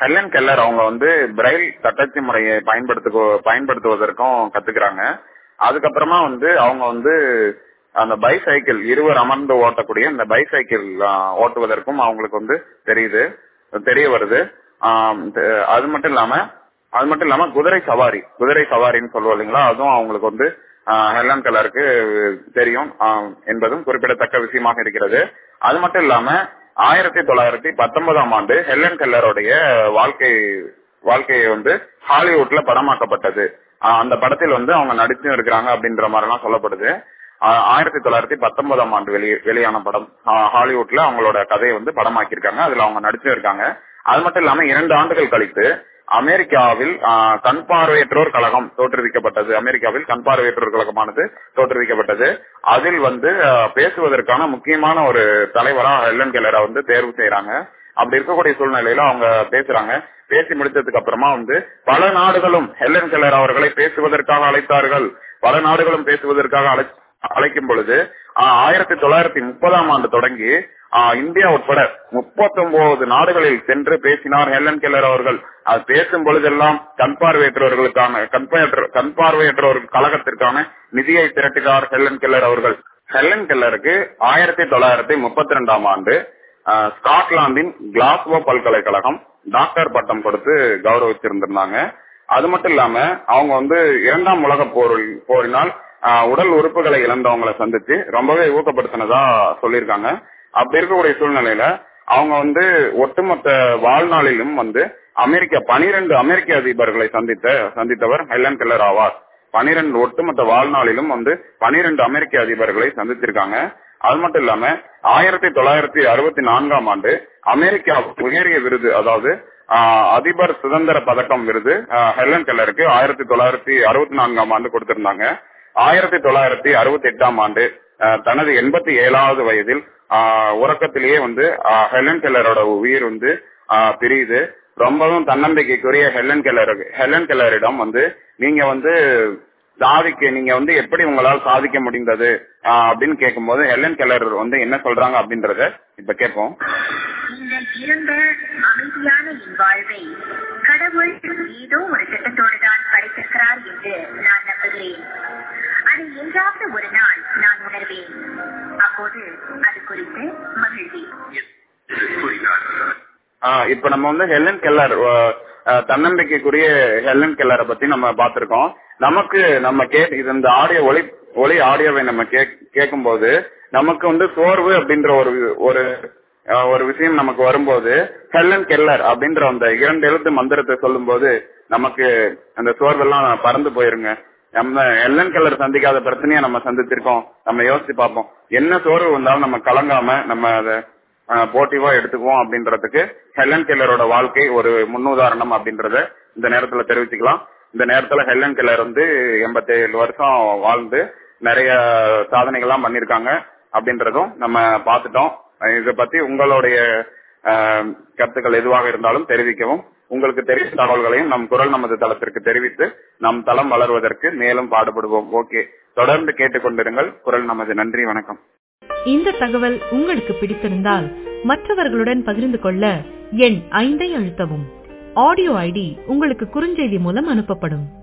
Helen Keller அவங்க வந்து Braille தட்டச்சு முறையை பயன்படுத்து பயன்படுத்துவதற்கும் கத்துக்கிறாங்க அதுக்கப்புறமா வந்து அவங்க வந்து அந்த பைசைக்கிள் இருவர் அமர்ந்து ஓட்டக்கூடிய அந்த பைசைக்கிள் ஓட்டுவதற்கும் அவங்களுக்கு வந்து தெரியுது தெரிய வருது ஆம், த- அது மட்டும் இல்லாம அது மட்டும் இல்லாம குதிரை சவாரி குதிரை சவாரின்னு சொல்லுவோம் இல்லைங்களா அதுவும் அவங்களுக்கு வந்து ஆஹ், ஹெலன் கலருக்கு தெரியும் ஆஹ், என்பதும் குறிப்பிடத்தக்க விஷயமாக இருக்கிறது அது மட்டும் இல்லாம ஆயிரத்தி தொள்ளாயிரத்தி பத்தொன்பதாம் ஆண்டு ஹெலன் கெல்லருடைய வாழ்க்கை வாழ்க்கையை வந்து ஹாலிவுட்ல படமாக்கப்பட்டது ஆஹ், அந்த படத்தில் வந்து அவங்க நடிச்சும் இருக்கிறாங்க அப்படின்ற மாதிரி எல்லாம் சொல்லப்படுது ஆஹ், ஆயிரத்தி தொள்ளாயிரத்தி பத்தொன்பதாம் ஆண்டு வெளி வெளியான படம் ஆஹ், ஹாலிவுட்ல அவங்களோட கதையை வந்து படமாக்கியிருக்காங்க அதுல அவங்க நடிச்சும் இருக்காங்க அது மட்டும் இல்லாம இரண்டு ஆண்டுகள் கழித்து அமெரிக்காவில் ஆஹ், கண் பார்வையற்றோர் கழகம் தோற்றுவிக்கப்பட்டது அமெரிக்காவில் கண் பார்வையற்றோர் கழகமானது தோற்றுவிக்கப்பட்டது அதில் வந்து ஆஹ், பேசுவதற்கான முக்கியமான ஒரு தலைவரா ஹெலன் கெல்லரை வந்து தேர்வு செய்யறாங்க அப்படி இருக்கக்கூடிய சூழ்நிலையில அவங்க பேசுறாங்க பேசி முடிச்சதுக்கு அப்புறமா வந்து பல நாடுகளும் ஹெலன் கெல்லர் அவர்களை பேசுவதற்காக அழைத்தார்கள் பல நாடுகளும் பேசுவதற்காக அழை அழைக்கும் பொழுது ஆஹ், ஆயிரத்தி தொள்ளாயிரத்தி முப்பதாம் ஆண்டு தொடங்கி ஆஹ், இந்தியா உட்பட முப்பத்தொன்பது நாடுகளில் சென்று பேசினார் ஹெலன் கெல்லர் அவர்கள் அது பேசும் பொழுதெல்லாம் கண் பார்வையற்றவர்களுக்கான கண் பார்வையற்ற- கண் பார்வையற்றோர் கழகத்திற்கான நிதியை திரட்டினார் ஹெலன் கெல்லர் அவர்கள் ஹெலன் கெல்லருக்கு ஆயிரத்தி தொள்ளாயிரத்தி முப்பத்தி ரெண்டாம் ஆண்டு ஆஹ், ஸ்காட்லாந்தின் கிளாஸ்கோ பல்கலைக்கழகம் டாக்டர் பட்டம் கொடுத்து கௌரவிச்சிருந்திருந்தாங்க அது மட்டும் இல்லாம அவங்க வந்து இரண்டாம் உலக போரில் போரினால் ஆஹ், உடல் உறுப்புகளை இழந்தவங்களை சந்திச்சு ரொம்பவே ஊக்கப்படுத்தினதா சொல்லியிருக்காங்க அப்படி இருக்கக்கூடிய சூழ்நிலையில அவங்க வந்து ஒட்டுமொத்த வாழ்நாளிலும் வந்து அமெரிக்க பனிரெண்டு அமெரிக்க அதிபர்களை சந்தித்த சந்தித்தவர் ஹெலன் கெல்லர் ஆவார் பனிரெண்டு ஒட்டுமொத்த வாழ்நாளிலும் வந்து பனிரெண்டு அமெரிக்க அதிபர்களை சந்திச்சிருக்காங்க அது மட்டும் இல்லாம ஆயிரத்தி தொள்ளாயிரத்தி அறுபத்தி நான்காம் ஆண்டு அமெரிக்கா உயரிய விருது அதாவது ஆஹ், அதிபர் சுதந்திர பதக்கம் விருது ஆஹ், ஹெலன் கெல்லருக்கு ஆயிரத்தி தொள்ளாயிரத்தி அறுபத்தி நான்காம் ஆண்டு கொடுத்திருந்தாங்க ஆயிரத்தி தொள்ளாயிரத்தி அறுபத்தி எட்டாம் ஆண்டு ஆஹ், தனது எண்பத்தி ஏழாவது வயதில் ஆஹ், உறக்கத்திலேயே வந்து ஆஹ், ஹெலன் கெல்லரோட உயிர் வந்து ஆஹ், பிரியுது ரொம்பவும் தன்னம்பிக்கைக்குரிய ஹெலன் கெல்லர் ஹெலன் கெல்லரிடம் வந்து நீங்க வந்து சாதிக்க நீங்க வந்து எப்படி உங்களால் சாதிக்க முடிந்தது ஆஹ், அப்படின்னு கேட்கும்போது ஹெலன் கெல்லர் வந்து என்ன சொல்றாங்க அப்படின்றத இப்ப கேட்போம் இந்த இருண்ட அமைதியான என் வாழ்வை கடவுள் ஏதோ ஒரு திட்டத்தோடு தான் படைத்திருக்கிறார் என்று நான் நம்புகிறேன் அதை என்றாவது ஒரு நாள் நான் உணர்வேன் அப்போது அது குறித்து மகிழ்வேன் ஆஹ் இப்ப நம்ம வந்து ஹெலன் கெல்லர் ஆஹ் ஆஹ் தன்னம்பிக்கைக்குரிய ஹெலன் கெல்லரை பத்தி நம்ம பார்த்திருக்கோம் நமக்கு நம்ம கே இது இந்த ஆடியோ ஒளி ஒளி ஆடியோவை நம்ம கேட்கும் போது நமக்கு வந்து சோர்வு அப்படின்ற ஒரு ஒரு ஆஹ் ஒரு விஷயம் நமக்கு வரும்போது ஹெலன் கெல்லர் அப்படின்ற அந்த இரண்டு எழுத்து மந்திரத்தை சொல்லும்போது நமக்கு அந்த சோர்வெல்லாம் பறந்து போயிருங்க நம்ம ஹெலன் கெல்லர் சந்திக்காத பிரச்சனையை நம்ம சந்திச்சிருக்கோம் நம்ம யோசிச்சு பார்ப்போம் என்ன சோர்வு வந்தாலும் நம்ம கலங்காம நம்ம அதை போட்டிவா எடுத்துக்குவோம் அப்படின்றதுக்கு ஹெலன் கெல்லரோட வாழ்க்கை ஒரு முன்னுதாரணம் அப்படின்றத இந்த நேரத்துல தெரிவிச்சுக்கலாம் இந்த நேரத்துல ஹெலன் கெல்லர் வந்து எண்பத்தி ஏழு வருஷம் வாழ்ந்து நிறைய சாதனைகள்லாம் பண்ணிருக்காங்க அப்படின்றதும் நம்ம பார்த்துட்டோம் இதை பத்தி உங்களுடைய ஆஹ், கருத்துக்கள் எதுவாக இருந்தாலும் தெரிவிக்கவும் உங்களுக்கு தெரிந்த தகவல்களையும் நம் குரல் நமது தளத்திற்கு தெரிவித்து நம் தளம் வளர்வதற்கு மேலும் பாடுபடுவோம் ஓகே தொடர்ந்து கேட்டுக்கொண்டிருங்கள் குரல் நமது நன்றி வணக்கம் இந்த தகவல் உங்களுக்கு பிடித்திருந்தால் மற்றவர்களுடன் பகிர்ந்து கொள்ள எண் ஐந்தை அழுத்தவும் ஆடியோ ஐடி உங்களுக்கு குறுஞ்செய்தி மூலம் அனுப்பப்படும்